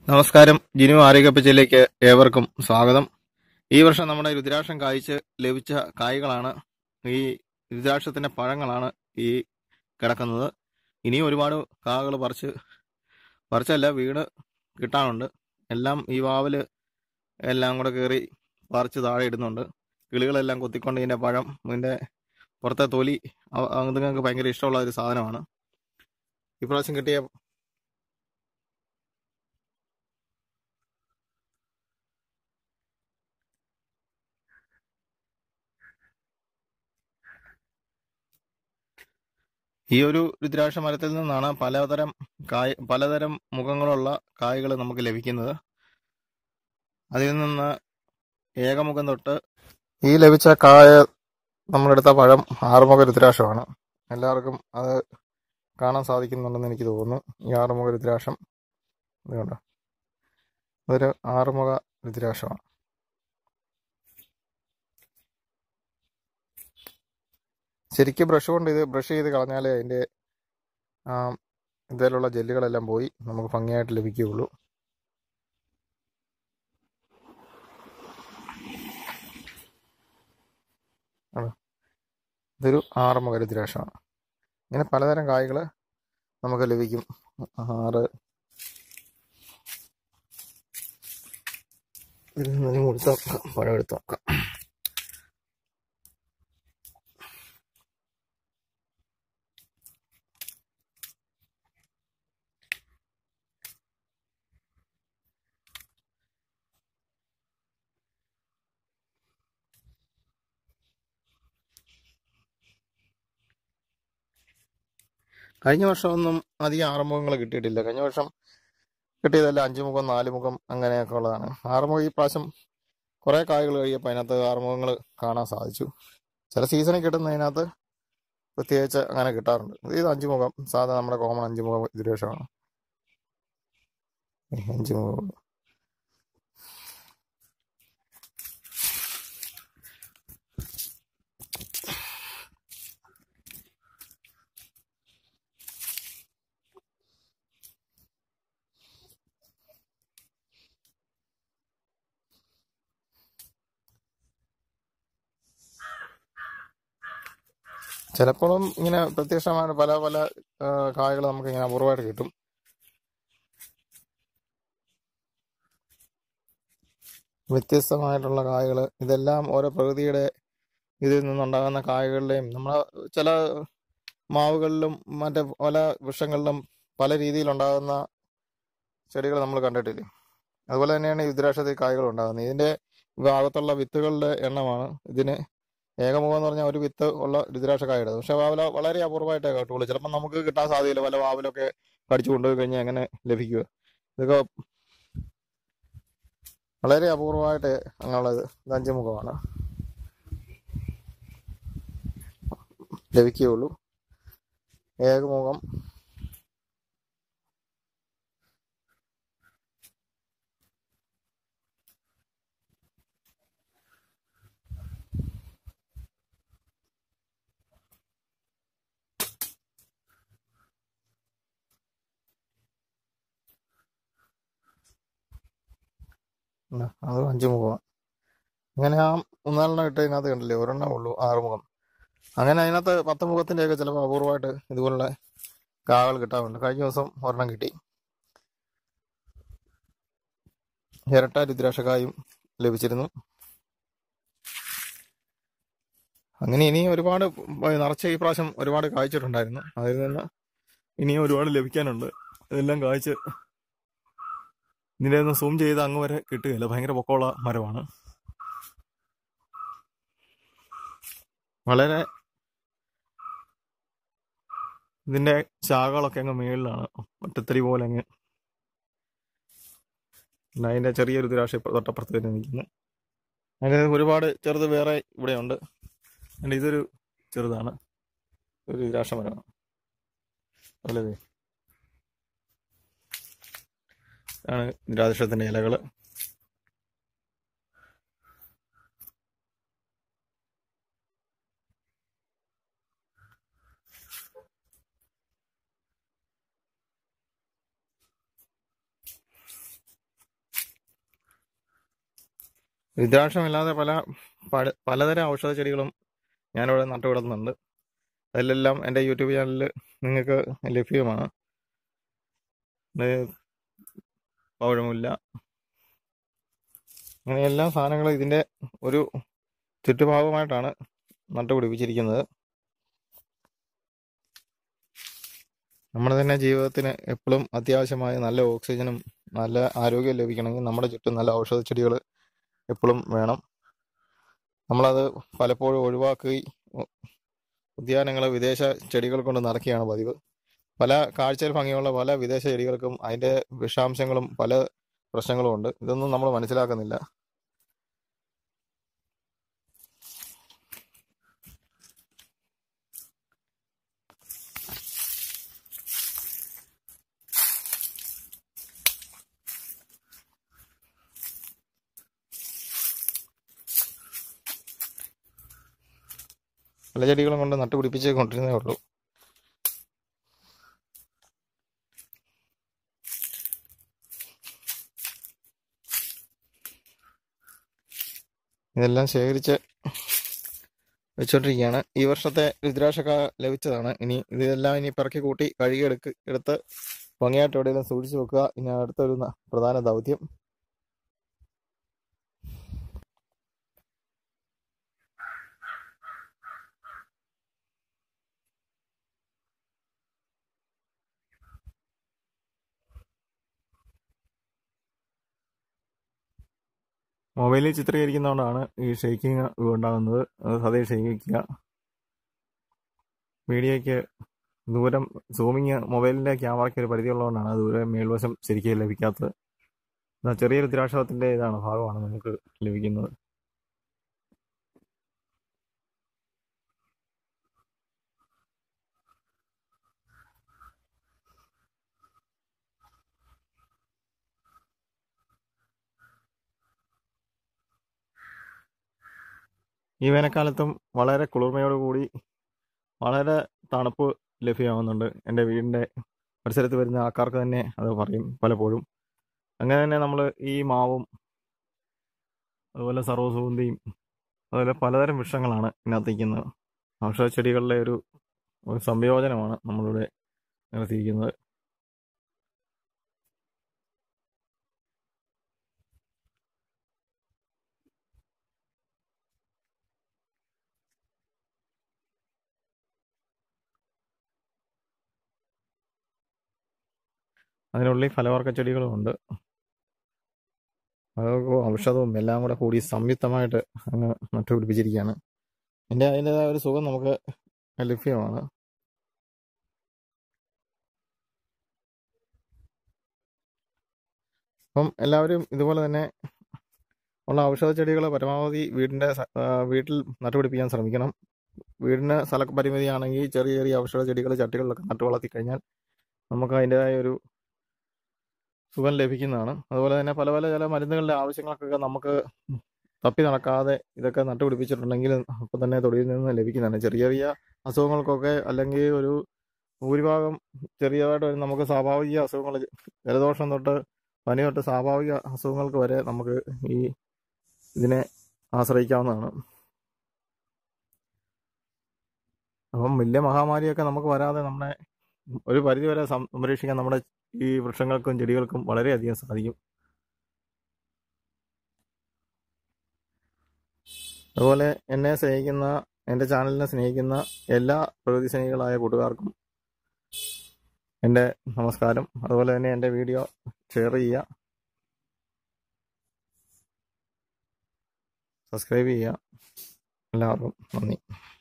നമസ്കാരം ജിനു ആരോഗ്യപ്പച്ചയിലേക്ക് ഏവർക്കും സ്വാഗതം ഈ വർഷം നമ്മുടെ രുദ്രാക്ഷം കായ്ച്ച് ലഭിച്ച കായ്കളാണ് ഈ രുദ്രാക്ഷത്തിന്റെ പഴങ്ങളാണ് ഈ കിടക്കുന്നത് ഇനിയും ഒരുപാട് കാകൾ പറിച്ച് പറിച്ചല്ല വീട് കിട്ടാനുണ്ട് എല്ലാം ഈ വാവല് എല്ലാം കൂടെ കയറി പറിച്ച് താഴെ ഇടുന്നുണ്ട് കിളികളെല്ലാം കൊത്തിക്കൊണ്ട് ഇതിന്റെ പഴം ഇതിന്റെ പുറത്തെ തൊലി അവ- അതുങ്ങൾക്ക് ഭയങ്കര ഇഷ്ടമുള്ള ഒരു സാധനമാണ് ഇപ്രാവശ്യം കിട്ടിയ ഈ ഒരു രുദ്രാക്ഷ മരത്തിൽ നിന്നാണ് പലതരം കായ് പലതരം മുഖങ്ങളുള്ള കായ്കൾ നമുക്ക് ലഭിക്കുന്നത് അതിൽ നിന്ന് ഏകമുഖം തൊട്ട് ഈ ലഭിച്ച കായ നമ്മളെടുത്ത പഴം ആറുമുഖ രുദ്രാക്ഷമാണ് എല്ലാവർക്കും അത് കാണാൻ സാധിക്കുന്നുണ്ടെന്ന് എനിക്ക് തോന്നുന്നു ഈ ആറുമുഖ രുദ്രാക്ഷം ഇത് കണ്ടോ അതൊരു ആറുമുഖ രുദ്രാക്ഷമാണ് ശരിക്കും ബ്രഷ് കൊണ്ട് ഇത് ബ്രഷ് ചെയ്ത് കളഞ്ഞാലേ അതിൻ്റെ ആ ഇതിലുള്ള ജെല്ലുകളെല്ലാം പോയി നമുക്ക് ഭംഗിയായിട്ട് ലഭിക്കുകയുള്ളൂ ആണോ? ഇതൊരു ആറുമുഖ രുദ്രാക്ഷമാണ് ഇങ്ങനെ പലതരം കായ്കൾ നമുക്ക് ലഭിക്കും ആറ് ഇതിൽ നിന്ന് കൊടുത്ത് നോക്കാം പഴം എടുത്ത് നോക്കാം കഴിഞ്ഞ വർഷമൊന്നും അധികം ആറുമുഖങ്ങൾ കിട്ടിയിട്ടില്ല കഴിഞ്ഞ വർഷം കിട്ടിയതെല്ലാം അഞ്ചു മുഖം നാല് മുഖം അങ്ങനെയൊക്കെ ഉള്ളതാണ് ആറുമുഖം ഈ പ്രാവശ്യം കുറെ കായ്കൾ കഴിയപ്പോൾ അതിനകത്ത് ആറുമുഖങ്ങൾ കാണാൻ സാധിച്ചു ചില സീസണിൽ കിട്ടുന്നതിനകത്ത് പ്രത്യേകിച്ച് അങ്ങനെ കിട്ടാറുണ്ട് ഇത് അഞ്ചു മുഖം സാധാ നമ്മുടെ കോമൺ അഞ്ചു മുഖം ഇതിരേഷമാണ് അഞ്ചു മുഖം ചിലപ്പോഴും ഇങ്ങനെ പ്രത്യക്ഷമായ പല പല കായകൾ നമുക്ക് ഇങ്ങനെ അപൂർവമായിട്ട് കിട്ടും വ്യത്യസ്തമായിട്ടുള്ള കായകൾ ഇതെല്ലാം ഓരോ പ്രകൃതിയുടെ ഇതിൽ നിന്നുണ്ടാകുന്ന കായകളുടെയും നമ്മളെ ചില മാവുകളിലും മറ്റേ പല വൃക്ഷങ്ങളിലും പല രീതിയിലുണ്ടാകുന്ന ചെടികൾ നമ്മൾ കണ്ടിട്ടില്ലേ അതുപോലെ തന്നെയാണ് ഈ രുദ്രാക്ഷത്തിൽ കായകൾ ഉണ്ടാകുന്നത് ഇതിന്റെ ഭാഗത്തുള്ള വിത്തുകളുടെ എണ്ണമാണ് ഇതിന് ഏകമുഖം എന്ന് പറഞ്ഞാൽ ഒരു വിത്ത് ഉള്ള രുദ്രാക്ഷ കായുടെ പക്ഷെ വാവല വളരെ അപൂർവമായിട്ടേ കിട്ടുള്ളൂ ചിലപ്പോൾ നമുക്ക് കിട്ടാൻ സാധ്യതയില്ല വല്ല വാവലൊക്കെ കടിച്ചു കൊണ്ടുപോയി കഴിഞ്ഞാൽ എങ്ങനെ ലഭിക്കുക ഇതൊക്കെ വളരെ അപൂർവമായിട്ട് അങ്ങനെയുള്ളത് ഇത് അഞ്ച് മുഖമാണ് ലഭിക്കുകയുള്ളൂ ഏകമുഖം ഉണ്ട്. അത് അഞ്ച് മുഖമാണ് അങ്ങനെ ആ മൂന്നാലെണ്ണം ഇട്ട് ഇതിനകത്ത് കണ്ടില്ലേ ഒരെണ്ണം ഉള്ളൂ ആറ് മുഖം അങ്ങനെ അതിനകത്ത് പത്ത് മുഖത്തിന്റെ ഒക്കെ ചിലപ്പോൾ അപൂർവമായിട്ട് ഇതുപോലുള്ള കാകൾ കിട്ടാറുണ്ട് കഴിഞ്ഞ ദിവസം ഒരെണ്ണം കിട്ടി ഇരട്ട രുദ്രാക്ഷകായും ലഭിച്ചിരുന്നു അങ്ങനെ ഇനിയും ഒരുപാട് നിറച്ച ഈ പ്രാവശ്യം ഒരുപാട് കായ്ച്ചിട്ടുണ്ടായിരുന്നു അതിൽ നിന്ന് ഇനിയും ഒരുപാട് ലഭിക്കാനുണ്ട് ഇതെല്ലാം കായ്ച്ച് ഇതിൻ്റെ ഒന്ന് സൂം ചെയ്ത് അങ്ങ് വരെ കിട്ടുകയില്ല ഭയങ്കര പൊക്കമുള്ള മരമാണ് വളരെ ഇതിന്റെ ശാഖകളൊക്കെ അങ്ങ് മേളിലാണ് ഒറ്റത്തടി പോലെ അങ്ങ് പിന്നെ അതിന്റെ ചെറിയൊരു രുദ്രാക്ഷ ഇപ്പ തൊട്ടപ്പുറത്ത് തന്നെ നിൽക്കുന്നു അതിന് ഒരുപാട് ചെറുത് വേറെ ഇവിടെയുണ്ട് അതിന്റെ ഇതൊരു ചെറുതാണ് ഒരു രുദ്രാക്ഷ മരമാണ് അതുപോലെ ദേ ആണ് രുദ്രാക്ഷത്തിന്റെ ഇലകള് രുദ്രാക്ഷമില്ലാതെ പല പല പലതരം ഔഷധ ചെടികളും ഞാനിവിടെ നട്ടുവിടുന്നുണ്ട് അതിലെല്ലാം എൻ്റെ യൂട്യൂബ് ചാനലിൽ നിങ്ങൾക്ക് ലഭ്യമാണ് ഇത് പൗഴമുല്ല അങ്ങനെ എല്ലാ സാധനങ്ങളും ഇതിൻ്റെ ഒരു ചുറ്റുഭാഗമായിട്ടാണ് നട്ടുപിടിപ്പിച്ചിരിക്കുന്നത് നമ്മുടെ തന്നെ ജീവിതത്തിന് എപ്പോഴും അത്യാവശ്യമായ നല്ല ഓക്സിജനും നല്ല ആരോഗ്യം ലഭിക്കണമെങ്കിൽ നമ്മുടെ ചുറ്റും നല്ല ഔഷധ ചെടികൾ എപ്പോഴും വേണം നമ്മളത് പലപ്പോഴും ഒഴിവാക്കുകയും ഉദ്യാനങ്ങൾ വിദേശ ചെടികൾ കൊണ്ട് നിറയ്ക്കുകയാണ് പതിവ് പല കാഴ്ചയിൽ ഭംഗിയുള്ള പല വിദേശ ചെടികൾക്കും അതിൻ്റെ വിഷാംശങ്ങളും പല പ്രശ്നങ്ങളും ഉണ്ട് ഇതൊന്നും നമ്മൾ മനസ്സിലാക്കുന്നില്ല പല ചെടികളും കൊണ്ട് നട്ടുപിടിപ്പിച്ച് കൊണ്ടിരുന്നേ ഉള്ളൂ ഇതെല്ലാം ശേഖരിച്ച് വെച്ചോണ്ടിരിക്കുകയാണ് ഈ വർഷത്തെ രുദ്രാക്ഷക്ക ലഭിച്ചതാണ് ഇനി ഇതെല്ലാം ഇനി പിറക്കി കൂട്ടി കഴുകി എടുക്ക് എടുത്ത് ഭംഗിയായിട്ട് എവിടെയെങ്കിലും സൂക്ഷിച്ചു വെക്കുക ഇനി അടുത്തൊരു ന- പ്രധാന ദൗത്യം മൊബൈലിൽ ചിത്രീകരിക്കുന്നതുകൊണ്ടാണ് ഈ ഷെയ്ക്കിങ് ഉണ്ടാകുന്നത് അത് സതേ ഷെയ്ക്കുക വീഡിയോയ്ക്ക് ദൂരം സൂമിങ് മൊബൈലിന്റെ ക്യാമറയ്ക്ക് ഒരു പരിധിയുള്ളതുകൊണ്ടാണ് ദൂരം മേൽവശം ശരിക്കും ലഭിക്കാത്തത് എന്നാ ചെറിയ രുദ്രാക്ഷത്തിന്റെ ഇതാണ് ഭാഗമാണ് നമുക്ക് ലഭിക്കുന്നത് ഈ വേനൽക്കാലത്തും വളരെ കുളിർമയോടുകൂടി വളരെ തണുപ്പ് ലഭ്യമാവുന്നുണ്ട് എൻ്റെ വീടിൻ്റെ പരിസരത്ത് വരുന്ന ആൾക്കാർക്ക് തന്നെ അത് പറയും പലപ്പോഴും അങ്ങനെ തന്നെ നമ്മൾ ഈ മാവും അതുപോലെ സർവ്വസുഗന്ധിയും അതുപോലെ പലതരം വൃക്ഷങ്ങളാണ് ഇതിനകത്തിരിക്കുന്നത് ഔഷധ ചെടികളുടെ ഒരു ഒരു സംയോജനമാണ് നമ്മളിവിടെ നിർത്തിയിരിക്കുന്നത് അതിനുള്ളിൽ ഫലവർഗ്ഗ ചെടികളും ഉണ്ട് ഫലവർഗ്ഗവും ഔഷധവും എല്ലാം കൂടെ കൂടി സംയുക്തമായിട്ട് അങ്ങ് നട്ടുപിടിപ്പിച്ചിരിക്കുകയാണ് എൻ്റെ അതിൻ്റെതായ ഒരു സുഖം നമുക്ക് ലഭ്യമാണ് അപ്പം എല്ലാവരും ഇതുപോലെ തന്നെ ഉള്ള ഔഷധ ചെടികൾ പരമാവധി വീടിൻ്റെ സ- ആ, വീട്ടിൽ നട്ടുപിടിപ്പിക്കാൻ ശ്രമിക്കണം വീടിന് സ്ഥല പരിമിതിയാണെങ്കിൽ ചെറിയ ചെറിയ ഔഷധ ചെടികൾ ചട്ടികളിലൊക്കെ നട്ടു വളർത്തി കഴിഞ്ഞാൽ നമുക്ക് അതിൻ്റെതായ ഒരു സുഖം ലഭിക്കുന്നതാണ് അതുപോലെ തന്നെ പല പല ചില മരുന്നുകളുടെ ആവശ്യങ്ങൾക്കൊക്കെ നമുക്ക് തപ്പി നടക്കാതെ ഇതൊക്കെ നട്ടുപിടിപ്പിച്ചിട്ടുണ്ടെങ്കിൽ അപ്പം തന്നെ തൊടിയിൽ നിന്ന് ലഭിക്കുന്നതാണ് ചെറിയ ചെറിയ അസുഖങ്ങൾക്കൊക്കെ അല്ലെങ്കിൽ ഒരു ഭൂരിഭാഗം ചെറിയതായിട്ട് വരുന്ന നമുക്ക് സ്വാഭാവിക അസുഖങ്ങൾ ജലദോഷം തൊട്ട് പനി തൊട്ട് സ്വാഭാവിക അസുഖങ്ങൾക്ക് വരെ നമുക്ക് ഈ ഇതിനെ ആശ്രയിക്കാവുന്നതാണ് അപ്പം വലിയ മഹാമാരിയൊക്കെ നമുക്ക് വരാതെ നമ്മളെ ഒരു പരിധി വരെ സംരക്ഷിക്കാൻ നമ്മുടെ ഈ വൃക്ഷങ്ങൾക്കും ചെടികൾക്കും വളരെയധികം സാധിക്കും അതുപോലെ എന്നെ സ്നേഹിക്കുന്ന എൻ്റെ ചാനലിനെ സ്നേഹിക്കുന്ന എല്ലാ പ്രകൃതി സ്നേഹികളായ കൂട്ടുകാർക്കും എൻ്റെ നമസ്കാരം അതുപോലെ തന്നെ എൻ്റെ വീഡിയോ ഷെയർ ചെയ്യുക സബ്സ്ക്രൈബ് ചെയ്യുക എല്ലാവർക്കും നന്ദി